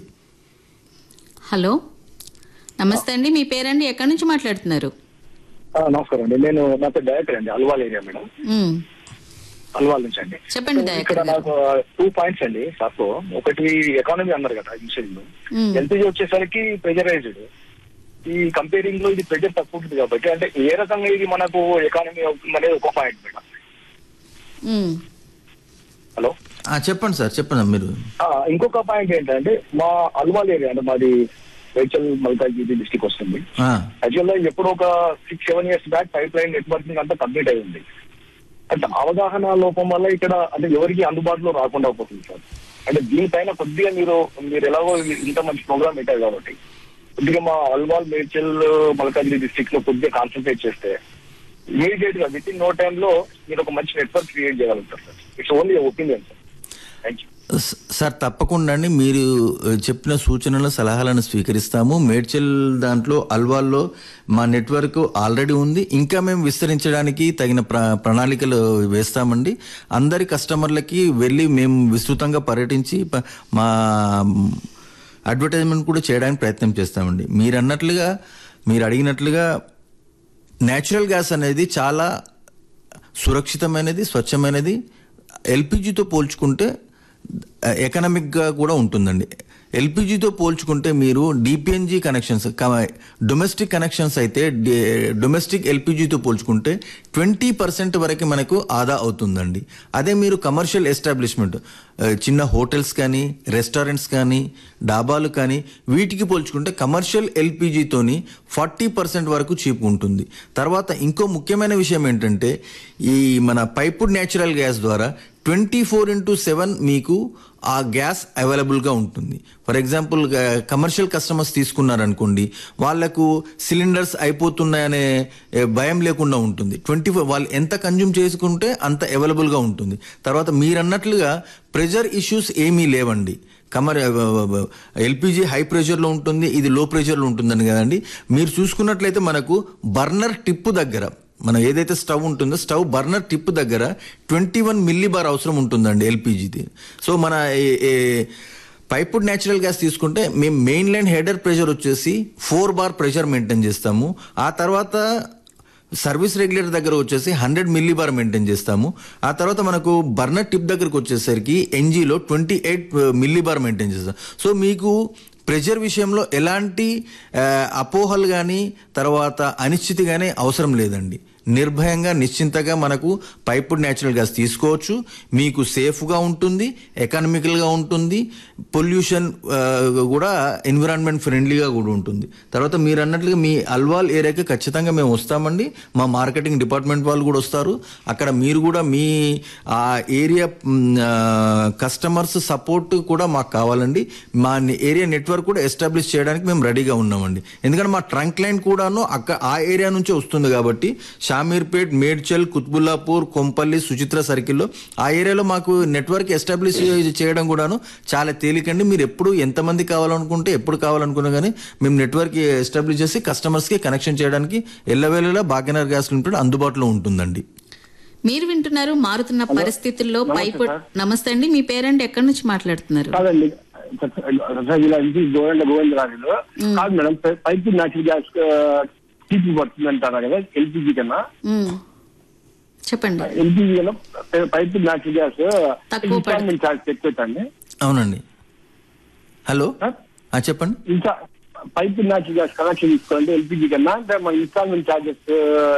హలో నమస్తే అండి మీ పేరండి ఎక్కడి నుంచి మాట్లాడుతున్నారు ఆ, నమస్కారం అండి నేను నా పేరు డైరెక్టర్ అండి అల్వాల్ ఏరియా మేడం మ్, అల్వాల్ నుంచి అండి చెప్పండి సో దయాకర్ ఇక్కడ గారు. నాకు టూ పాయింట్స్ అండి సార్తో ఒకటి ఎకానమీ అన్నారు కదా ఇన్షియల్ మ్, ఎల్పిజి వచ్చేసరికి ప్రెజరైజ్డ్ ఈ కంపేరింగ్ లో ఇది ప్రెజర్ తక్కువ ఉంటుంది కాబట్టి అంటే ఏ రకంగా ఇది మనకు ఎకానమీ అవుతుంది అనేది ఒక పాయింట్ మేడం మ్, హలో ఆ, చెప్పండి సార్ చెప్పండి మీరు ఆ, ఇంకొక పాయింట్ ఏంటంటే మా అల్వాల్ ఏరియా అంటే మాది రేచల్ మల్కాజ్గిరి డిస్టిక్ వస్తుంది ఆ, యాక్చువల్ గా ఎప్పుడో ఒక six seven years back pipe line networking అంతా కంప్లీట్ అయి ఉంది అంటే అవగాహన లోపం వల్ల ఇక్కడ అంటే ఎవరికి అందుబాటులో రాకుండా పోతుంది సార్ అంటే దీనిపైన కొద్దిగా మీరు మీరు ఎలాగో ఇంత మంచి ప్రోగ్రామ్ పెట్టారు కాబట్టి కొద్దిగా మా అల్వాల్ మేడ్చల్ మల్కాజ్గిరి డిస్ట్రిక్ట్ లో కొద్దిగా కాన్సన్ట్రేట్ చేస్తే ఇమీడియట్ గా విత్ ఇన్ నో టైమ్ లో మీరు ఒక మంచి నెట్వర్క్ క్రియేట్ చేయగలుగుతారు sir it's only opinion sir thank you స- సార్ తప్పకుండా అండి మీరు ఆ, చెప్పిన సూచనలు సలహాలను స్వీకరిస్తాము మేడ్చల్ దాంట్లో అల్వాల్లో మా నెట్వర్క్ ఆల్రెడీ ఉంది ఇంకా మేము విస్తరించడానికి తగిన ప్ర ప్రణాళికలు వేస్తామండి అందరి కస్టమర్లకి వెళ్ళి మేము విస్తృతంగా పర్యటించి ప- మా అడ్వర్టైజ్మెంట్ కూడా చేయడానికి ప్రయత్నం చేస్తామండి మీరు అన్నట్లుగా మీరు అడిగినట్లుగా న్యాచురల్ గ్యాస్ అనేది చాలా సురక్షితమైనది స్వచ్ఛమైనది ఎల్పిజితో పోల్చుకుంటే ఎకనామిక్గా కూడా ఉంటుందండి ఎల్పిజితో పోల్చుకుంటే మీరు డిపిఎన్జి కనెక్షన్స్ డొమెస్టిక్ కనెక్షన్స్ అయితే డొమెస్టిక్ ఎల్పిజితో పోల్చుకుంటే ట్వంటీ పర్సెంట్ వరకు మనకు ఆదా అవుతుందండి అదే మీరు కమర్షియల్ ఎస్టాబ్లిష్మెంట్ చిన్న హోటల్స్ కానీ రెస్టారెంట్స్ కానీ డాబాలు కానీ వీటికి పోల్చుకుంటే కమర్షియల్ ఎల్పిజితోని ఫార్టీ పర్సెంట్ వరకు చీప్ ఉంటుంది తర్వాత ఇంకో ముఖ్యమైన విషయం ఏంటంటే ఈ మన పైపుడ్ న్యాచురల్ గ్యాస్ ద్వారా ట్వంటీ ఫోర్ ఇంటూ సెవెన్ మీకు ఆ గ్యాస్ అవైలబుల్గా ఉంటుంది ఫర్ ఎగ్జాంపుల్ కమర్షియల్ కస్టమర్స్ తీసుకున్నారనుకోండి వాళ్లకు సిలిండర్స్ అయిపోతున్నాయనే ఏ, భయం లేకుండా ఉంటుంది ట్వంటీ ఫోర్ వాళ్ళు ఎంత కన్జ్యూమ్ చేసుకుంటే అంత అవైలబుల్గా ఉంటుంది తర్వాత మీరు అన్నట్లుగా ప్రెజర్ ఇష్యూస్ ఏమీ లేవండి కమర్ ఎల్పిజి హై ప్రెషర్లో ఉంటుంది ఇది లో ప్రెషర్లో ఉంటుందని కదండి మీరు చూసుకున్నట్లయితే మనకు బర్నర్ టిప్పు దగ్గర మనం ఏదైతే స్టవ్ ఉంటుందో స్టవ్ బర్నర్ టిప్ దగ్గర ట్వంటీ వన్ మిల్లీ బార్ అవసరం ఉంటుందండి ఎల్పిజిది సో మన ఏ- ఏ- పైపుడ్ న్యాచురల్ గ్యాస్ తీసుకుంటే మేము మెయిన్ లైన్ హెడర్ ప్రెషర్ వచ్చేసి ఫోర్ బార్ ప్రెషర్ మెయింటైన్ చేస్తాము ఆ తర్వాత సర్వీస్ రెగ్యులేటర్ దగ్గర వచ్చేసి హండ్రెడ్ మిల్లీ బార్ మెయింటైన్ చేస్తాము ఆ తర్వాత మనకు బర్నర్ టిప్ దగ్గరకు వచ్చేసరికి ఎన్జీలో twenty eight millibar maintain చేస్తాం సో మీకు ప్రెషర్ విషయంలో ఎలాంటి ఆ, అపోహలు కానీ తర్వాత అనిశ్చితి కానీ అవసరం లేదండి నిర్భయంగా నిశ్చింతగా మనకు పైపుడ్ న్యాచురల్ గ్యాస్ తీసుకోవచ్చు మీకు సేఫ్గా ఉంటుంది ఎకనామికల్గా ఉంటుంది పొల్యూషన్ కూడా ఎన్విరాన్మెంట్ ఫ్రెండ్లీగా కూడా ఉంటుంది తర్వాత మీరు అన్నట్లుగా మీ అల్వాల్ ఏరియాకి ఖచ్చితంగా మేము వస్తామండి మా మార్కెటింగ్ డిపార్ట్మెంట్ వాళ్ళు కూడా వస్తారు అక్కడ మీరు కూడా మీ ఆ ఏరియా కస్టమర్స్ సపోర్ట్ కూడా మాకు కావాలండి మా ఏరియా నెట్వర్క్ కూడా ఎస్టాబ్లిష్ చేయడానికి మేము రెడీగా ఉన్నామండి ఎందుకంటే మా ట్రంక్ లైన్ కూడాను అక్క ఆ ఏరియా నుంచే వస్తుంది కాబట్టి షామీర్పేట్ మేడ్చల్ కుత్బుల్లాపూర్ కొంపల్లి సుచిత్ర సర్కిల్లో ఆ ఏరియాలో మాకు నెట్వర్క్ ఎస్టాబ్లిష్ చేయడం కూడాను చాలా తేలికండి మీరు ఎప్పుడు ఎంతమంది కావాలనుకుంటే ఎప్పుడు కావాలనుకున్నా కానీ మేము నెట్వర్క్ ఎస్టాబ్లిష్ చేసి కస్టమర్స్కి కనెక్షన్ చేయడానికి ఎల్లవేళలా భాగ్యనగర్ గ్యాస్ లిమిటెడ్ అందుబాటులో ఉంటుందండి మీరు వింటున్నారు మారుతున్న పరిస్థితుల్లో పైపు నమస్తే అండి మీ పేరెంట్ ఎక్కడి నుంచి మాట్లాడుతున్నారు కాదండి రజా జిల్లా నుంచి గోవింద గోవిందరాజులు కాదు మేడం పై- పైపు న్యాచురల్ గ్యాస్ చీప్ పడుతుంది అంటారా కదా ఎల్పిజి కన్నా మ్మ్. చెప్పండి ఎల్పిజి కన్నా పై- పైపు న్యాచురల్ గ్యాస్ తక్కువ ఇన్స్టాల్మెంట్ ఛార్జ్ ఎక్కువైందండి అవునండి హలో ఆ, చెప్పండి ఇంకా పైపు న్యాచురల్ గ్యాస్ కనెక్షన్ తీసుకోవాలంటే ఎల్పిజి కన్నా అంటే మన ఇన్స్టాల్మెంట్ ఛార్జెస్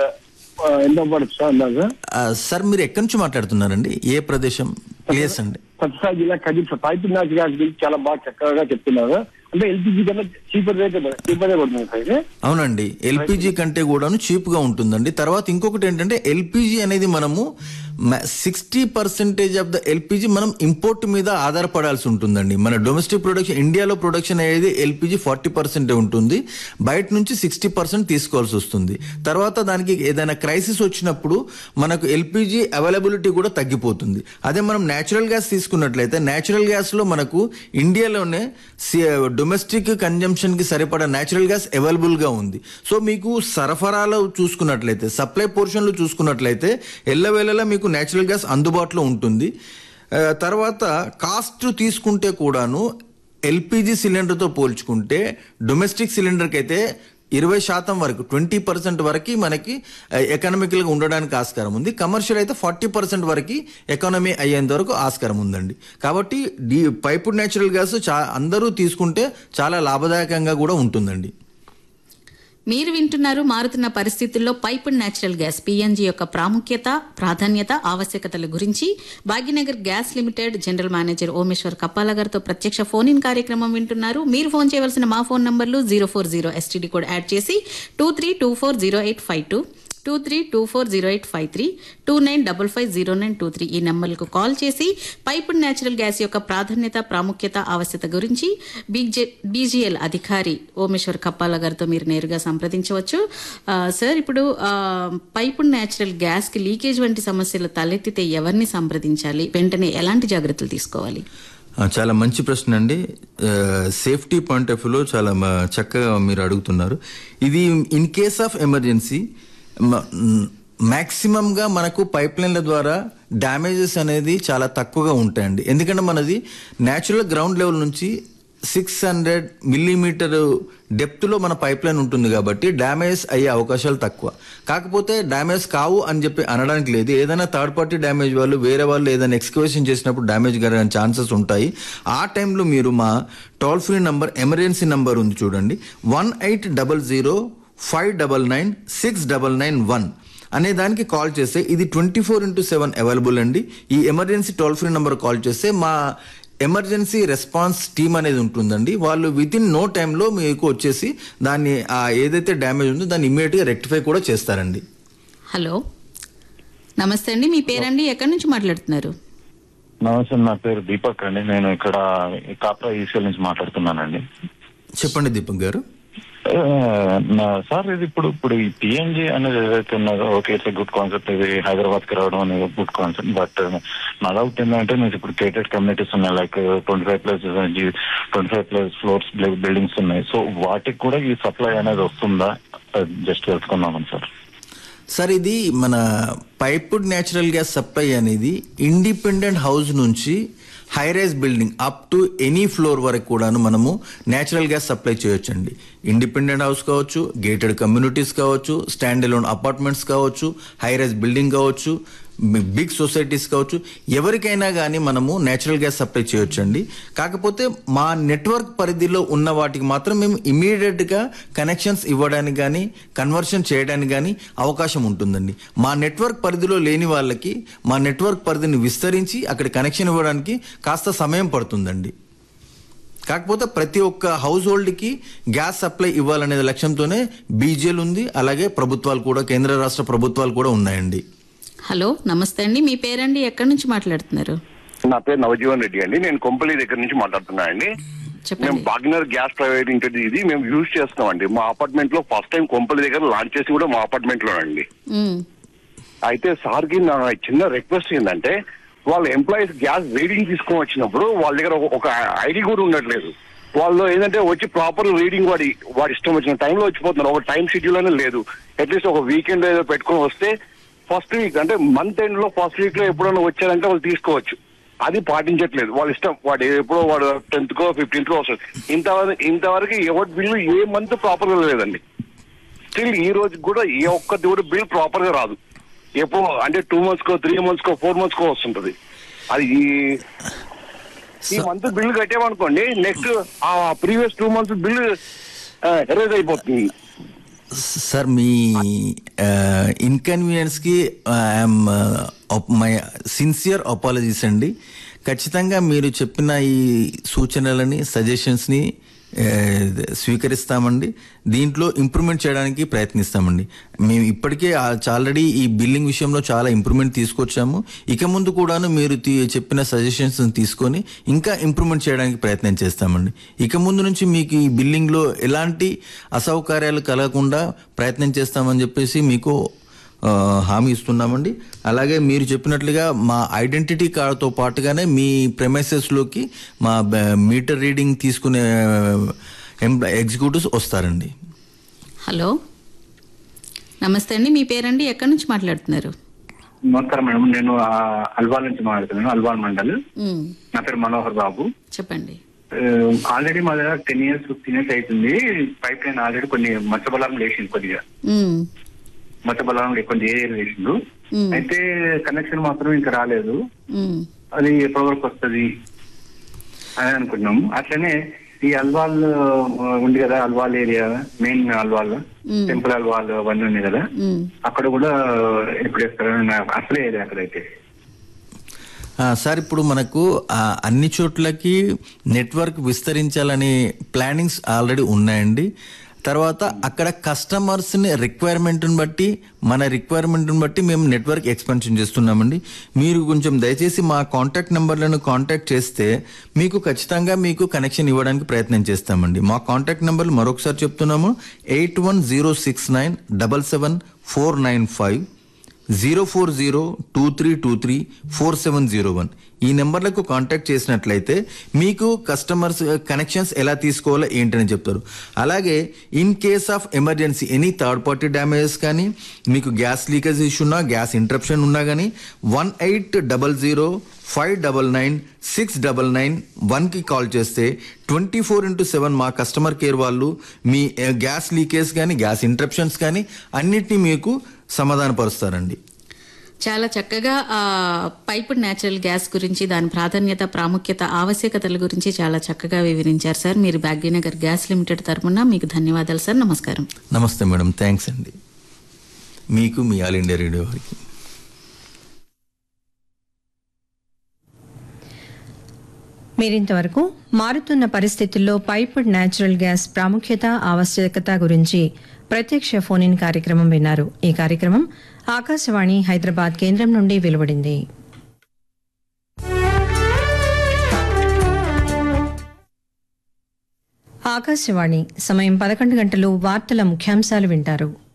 ఎంత పడుతుంది సార్ అందాజు ఆ, సార్ మీరు ఎక్కడి నుంచి మాట్లాడుతున్నారండి ఏ ప్రదేశం ప్లేస్ అండి సత్యసాయి జిల్లా Kadiri sir pipe natural gas గురించి చాలా బాగా చక్కగా చెప్తున్నారు అంటే ఎల్పిజి కన్నా చీపర్ రేట్ చీపరే పడుతుంది సార్ ఇది అవునండి ఎల్పిజి కంటే కూడాను చీప్ గా ఉంటుందండి తర్వాత ఇంకొకటి ఏంటంటే ఎల్పిజి అనేది మనము sixty percentage of the LPG మనం ఇంపోర్ట్ మీద ఆధారపడాల్సి ఉంటుందండి మన డొమెస్టిక్ ప్రొడక్షన్ ఇండియాలో ప్రొడక్షన్ అయ్యేది ఎల్పిజి ఫార్టీ పర్సెంటే ఉంటుంది బయట నుంచి సిక్స్టీ పర్సెంట్ తీసుకోవాల్సి వస్తుంది తర్వాత దానికి ఏదైనా క్రైసిస్ వచ్చినప్పుడు మనకు ఎల్పిజి అవైలబిలిటీ కూడా తగ్గిపోతుంది అదే మనం న్యాచురల్ గ్యాస్ తీసుకున్నట్లయితే న్యాచురల్ గ్యాస్ లో మనకు ఇండియాలోనే డొమెస్టిక్ కన్జంప్షన్ కి సరిపడా న్యాచురల్ గ్యాస్ అవైలబుల్ గా ఉంది సో మీకు సరఫరాలో చూసుకున్నట్లయితే సప్లై పోర్షన్లు చూసుకున్నట్లయితే ఎల్లవేళలా మీకు న్యాచురల్ గ్యాస్ అందుబాటులో ఉంటుంది ఆ, తర్వాత కాస్ట్ తీసుకుంటే కూడాను ఎల్పిజి సిలిండర్తో పోల్చుకుంటే డొమెస్టిక్ సిలిండర్కి అయితే ఇరవై శాతం వరకు ట్వంటీ పర్సెంట్ వరకు మనకి ఎకనామికల్గా ఉండడానికి ఆస్కారం ఉంది కమర్షియల్ అయితే ఫార్టీ పర్సెంట్ వరకు ఎకానమీ అయ్యేంత వరకు ఆస్కారం ఉందండి కాబట్టి డీ పైపుడ్ న్యాచురల్ గ్యాస్ చా అందరూ తీసుకుంటే చాలా లాభదాయకంగా కూడా ఉంటుందండి మీరు వింటున్నారు మారుతున్న పరిస్థితుల్లో పైపుడ్ న్యాచురల్ గ్యాస్ పిఎన్జి యొక్క ప్రాముఖ్యత ప్రాధాన్యత ఆవశ్యకతల గురించి Bhagyanagar gas limited general manager Omeshwar Kappala గారితో ప్రత్యక్ష ఫోన్ ఇన్ కార్యక్రమం వింటున్నారు మీరు ఫోన్ చేయవలసిన మా ఫోన్ నంబర్లు zero four zero STD code add చేసి two three two four zero eight five two two three two four zero eight five three two nine double five zero nine two three ఈ నెంబర్లకు call చేసి piped natural gas యొక్క ప్రాధాన్యత ప్రాముఖ్యత ఆవశ్యత గురించి బీజే BGL అధికారి ఓమేశ్వర్ కప్పాల గారితో మీరు నేరుగా సంప్రదించవచ్చు ఆ, సార్ ఇప్పుడు ఆ, పైపుడ్ న్యాచురల్ గ్యాస్కి లీకేజ్ వంటి సమస్యలు తలెత్తితే ఎవరిని సంప్రదించాలి వెంటనే ఎలాంటి జాగ్రత్తలు తీసుకోవాలి ఆ, చాలా మంచి ప్రశ్న అండి ఆ, సేఫ్టీ పాయింట్ ఆఫ్ వ్యూలో చాలా మ- చక్కగా మీరు అడుగుతున్నారు ఇది ఇన్ కేస్ ఆఫ్ ఎమర్జెన్సీ మ్యాక్సిమంగా మనకు పైప్ లైన్ల ద్వారా డ్యామేజెస్ అనేది చాలా తక్కువగా ఉంటాయండి ఎందుకంటే మనది న్యాచురల్ గ్రౌండ్ లెవెల్ నుంచి సిక్స్ హండ్రెడ్ మిల్లీమీటర్ డెప్త్లో మన పైప్ లైన్ ఉంటుంది కాబట్టి డ్యామేజ్ అయ్యే అవకాశాలు తక్కువ కాకపోతే డ్యామేజ్ కావు అని చెప్పి అనడానికి లేదు ఏదైనా థర్డ్ పార్టీ డ్యామేజ్ వాళ్ళు వేరే వాళ్ళు ఏదైనా ఎక్స్కవేషన్ చేసినప్పుడు డ్యామేజ్ కలిగిన ఛాన్సెస్ ఉంటాయి ఆ టైంలో మీరు మా toll free number emergency number ఉంది చూడండి one eight double zero five double nine six double nine one అనే దానికి కాల్ చేస్తే ఇది twenty four into seven available అండి ఈ emergency toll free number call చేస్తే మా ఎమర్జెన్సీ రెస్పాన్స్ టీమ్ అనేది ఉంటుందండి వాళ్ళు విత్ ఇన్ నో టైంలో మీకు వచ్చేసి దాన్ని ఆ ఏదైతే డ్యామేజ్ ఉందో దాన్ని ఇమీడియట్గా రెక్టిఫై కూడా చేస్తారండి హలో నమస్తే అండి మీ పేరండి ఎక్కడి నుంచి మాట్లాడుతున్నారు నమస్తే నా పేరు దీపక్ అండి నేను ఇక్కడ కాప్రా ఈసీఎల్ నుంచి మాట్లాడుతున్నానండి చెప్పండి దీపక్ గారు ఆ, నా సార్ ఇది ఇప్పుడు ఇప్పుడు ఈ పిఎన్జి అనేది ఏదైతే ఉన్నదో ఓకే ఇట్స్ గుడ్ కాన్సెప్ట్ ఇది హైదరాబాద్ కి రావడం అనేది గుడ్ కాన్సెప్ట్ బట్ నా డౌట్ ఏంటంటే మీకు ఇప్పుడు కేటెడ్ కమ్యూనిటీస్ ఉన్నాయి like twenty five plus twenty five plus floors buildings ఉన్నాయి సో వాటికి కూడా ఈ సప్లై అనేది వస్తుందా జస్ట్ తెలుసుకున్నామని సార్ సార్ ఇది మన పైపుడ్ న్యాచురల్ గ్యాస్ సప్లై అనేది ఇండిపెండెంట్ హౌస్ నుంచి high rise building up to any floor వరకు కూడాను మనము న్యాచురల్ గ్యాస్ సప్లై చేయొచ్చండి ఇండిపెండెంట్ హౌస్ కావచ్చు గేటెడ్ కమ్యూనిటీస్ కావచ్చు స్టాండ్ అలోన్ అపార్ట్మెంట్స్ కావచ్చు హై రైజ్ బిల్డింగ్ కావచ్చు బిగ్ సొసైటీస్ కావచ్చు ఎవరికైనా కానీ మనము నేచురల్ గ్యాస్ సప్లై చేయొచ్చండి కాకపోతే మా నెట్వర్క్ పరిధిలో ఉన్న వాటికి మాత్రం మేము ఇమీడియట్గా కనెక్షన్స్ ఇవ్వడానికి కానీ కన్వర్షన్ చేయడానికి కానీ అవకాశం ఉంటుందండి మా నెట్వర్క్ పరిధిలో లేని వాళ్ళకి మా నెట్వర్క్ పరిధిని విస్తరించి అక్కడ కనెక్షన్ ఇవ్వడానికి కాస్త సమయం పడుతుందండి కాకపోతే ప్రతి ఒక్క హౌస్ హోల్డ్కి గ్యాస్ సప్లై ఇవ్వాలనే లక్ష్యంతోనే బీజేలు ఉంది అలాగే ప్రభుత్వాలు కూడా కేంద్ర రాష్ట్ర ప్రభుత్వాలు కూడా ఉన్నాయండి హలో నమస్తే అండి మీ పేరండి ఎక్కడి నుంచి మాట్లాడుతున్నారు నా పేరు నవజీవన్ రెడ్డి అండి నేను కొంపల్లి దగ్గర నుంచి మాట్లాడుతున్నా అండి మేము బాగ్నర్ గ్యాస్ ప్రైవేట్ ఇంటి ఇది మేము యూజ్ చేస్తున్నాం అండి మా అపార్ట్మెంట్ లో ఫస్ట్ టైం కొంపల్లి దగ్గర లాంచ్ చేసి కూడా మా అపార్ట్మెంట్ లోనండి మ్మ్. అయితే సార్ కి నా చిన్న రిక్వెస్ట్ ఏంటంటే వాళ్ళ ఎంప్లాయీస్ గ్యాస్ రీడింగ్ తీసుకొని వచ్చినప్పుడు వాళ్ళ దగ్గర ఒక- ఒక ఐడి కూడా ఉండట్లేదు వాళ్ళు ఏంటంటే వచ్చి ప్రాపర్ రీడింగ్ వాడి వాడి ఇష్టం వచ్చిన టైంలో వచ్చిపోతున్నారు ఒక టైం షెడ్యూల్ అనేది లేదు అట్లీస్ట్ ఒక వీకెండ్ ఏదో పెట్టుకొని వస్తే ఫస్ట్ వీక్ అంటే మంత్ ఎండ్ లో ఫస్ట్ వీక్ లో ఎప్పుడైనా వచ్చారంటే వాళ్ళు తీసుకోవచ్చు అది పాటించట్లేదు వాళ్ళ ఇష్టం వాడు ఎప్పుడో వాడు టెన్త్ కో ఫిఫ్టీన్త్ కో వస్తుంది ఇంతవరకు ఇంతవరకు ఎవరి బిల్లు ఏ మంత్ ప్రాపర్ గా లేదండి స్టిల్ ఈ రోజు కూడా ఏ ఒక్క దేవుడు బిల్ ప్రాపర్ గా రాదు ఎప్పుడో అంటే టూ మంత్స్ కో త్రీ మంత్స్ కో ఫోర్ మంత్స్ కో వస్తుంటది అది ఈ ఈ మంత్ బిల్ కట్టామనుకోండి నెక్స్ట్ ఆ previous two months bill erase అయిపోతుంది సార్ మీ ఇన్కన్వీనియన్స్కి ఐఎమ్ మై సిన్సియర్ అపాలజీస్ అండి ఖచ్చితంగా మీరు చెప్పిన ఈ సూచనలని సజెషన్స్ని స్వీకరిస్తామండి దీంట్లో ఇంప్రూవ్మెంట్ చేయడానికి ప్రయత్నిస్తామండి మేము ఇప్పటికే ఆల్రెడీ ఈ బిల్లింగ్ విషయంలో చాలా ఇంప్రూవ్మెంట్ తీసుకొచ్చాము ఇక ముందు కూడాను మీరు తీ- చెప్పిన సజెషన్స్ తీసుకొని ఇంకా ఇంప్రూవ్మెంట్ చేయడానికి ప్రయత్నం చేస్తామండి ఇక ముందు నుంచి మీకు ఈ బిల్లింగ్లో ఎలాంటి అసౌకర్యాలు కలగకుండా ప్రయత్నం చేస్తామని చెప్పేసి మీకు ఆ, హామీ ఇస్తున్నామండి అలాగే మీరు చెప్పినట్లుగా మా ఐడెంటిటీ కార్డుతో పాటుగానే మీ ప్రెమైసెస్లోకి మా బ- మీటర్ రీడింగ్ తీసుకునే ఎంప్లా ఎగ్జిక్యూటివ్స్ వస్తారండి హలో నమస్తే అండి మీ పేరండి ఎక్కడి నుంచి మాట్లాడుతున్నారు నమస్కారం మేడం నేను ఆ, అల్వాల్ నుంచి మాట్లాడుతున్నాను అల్వాల్ మండల్ మ్మ్. నా పేరు మనోహర్ బాబు చెప్పండి ఆల్రెడీ మా దగ్గర టెన్ ఇయర్స్ ఫిఫ్టీన్ ఇయర్స్ అవుతుంది పైప్ లైన్ ఆల్రెడీ కొన్ని మచ్చబలారం లేచింది కొద్దిగా మ్మ్. మచ్చబలారం కొన్ని ఏరియా లేచిండు మ్మ్. అయితే కనెక్షన్ మాత్రం ఇంకా రాలేదు మ్మ్. అది ఎప్పటి వరకు వస్తుంది అని అనుకున్నాము అట్లనే ఈ అల్వాల్ ఆ, ఉంది కదా అల్వాల్ ఏరియా మెయిన్ అల్వాల్ మ్మ్. టెంపుల్ అల్వాల్ అవన్నీ ఉన్నాయి కదా మ్మ్. అక్కడ కూడా ఎప్పుడు వేస్తారని నా అసలే ఏరియా అక్కడైతే ఆ, సార్ ఇప్పుడు మనకు ఆ, అన్ని చోట్లకి నెట్వర్క్ విస్తరించాలనే ప్లానింగ్స్ ఆల్రెడీ ఉన్నాయండి తర్వాత అక్కడ కస్టమర్స్ని రిక్వైర్మెంట్ని బట్టి మన రిక్వైర్మెంట్ని బట్టి మేము నెట్వర్క్ ఎక్స్పెన్షన్ చేస్తున్నామండి మీరు కొంచెం దయచేసి మా కాంటాక్ట్ నెంబర్లను కాంటాక్ట్ చేస్తే మీకు ఖచ్చితంగా మీకు కనెక్షన్ ఇవ్వడానికి ప్రయత్నం చేస్తామండి మా కాంటాక్ట్ నెంబర్లు మరొకసారి చెప్తున్నాము eight one zero six nine double seven four nine five zero four zero two three two three four seven zero one ఈ నెంబర్లకు కాంటాక్ట్ చేసినట్లయితే మీకు కస్టమర్స్ కనెక్షన్స్ ఎలా తీసుకోవాలో ఏంటని చెప్తారు అలాగే in case of emergency any third party damages కానీ మీకు గ్యాస్ లీకేజ్ ఇష్యూ ఉన్నా గ్యాస్ ఇంటరప్షన్ ఉన్నా కానీ one eight double zero five double nine six double nine వన్కి కాల్ చేస్తే ట్వంటీ ఫోర్ ఇంటూ సెవెన్ మా కస్టమర్ కేర్ వాళ్ళు మీ eh, గ్యాస్ లీకేజ్ కానీ గ్యాస్ ఇంటరప్షన్స్ కానీ అన్నిటినీ మీకు సమాధానపరుస్తారండి చాలా చక్కగా ఆ పైపుడ్ న్యాచురల్ గ్యాస్ గురించి దాని ప్రాధాన్యత ప్రాముఖ్యత ఆవశ్యకతల గురించి చాలా చక్కగా వివరించారు సార్ మీరు భాగ్యనగర్ గ్యాస్ లిమిటెడ్ తరపున మీకు ధన్యవాదాలు సార్ నమస్కారం నమస్తే మేడం థ్యాంక్స్ అండి మీకు మీ ఆల్ ఇండియా రేడియో వారికి మీరింతవరకు మారుతున్న పరిస్థితుల్లో పైపుడ్ న్యాచురల్ గ్యాస్ ప్రాముఖ్యత ఆవశ్యకత గురించి ప్రత్యక్ష ఫోన్ ఇన్ కార్యక్రమం విన్నారు ఈ కార్యక్రమం ఆకాశవాణి హైదరాబాద్ కేంద్రం నుండి వెలువడింది ఆకాశవాణి సమయం పదకొండు గంటలు వార్తల ముఖ్యాంశాలు వింటారు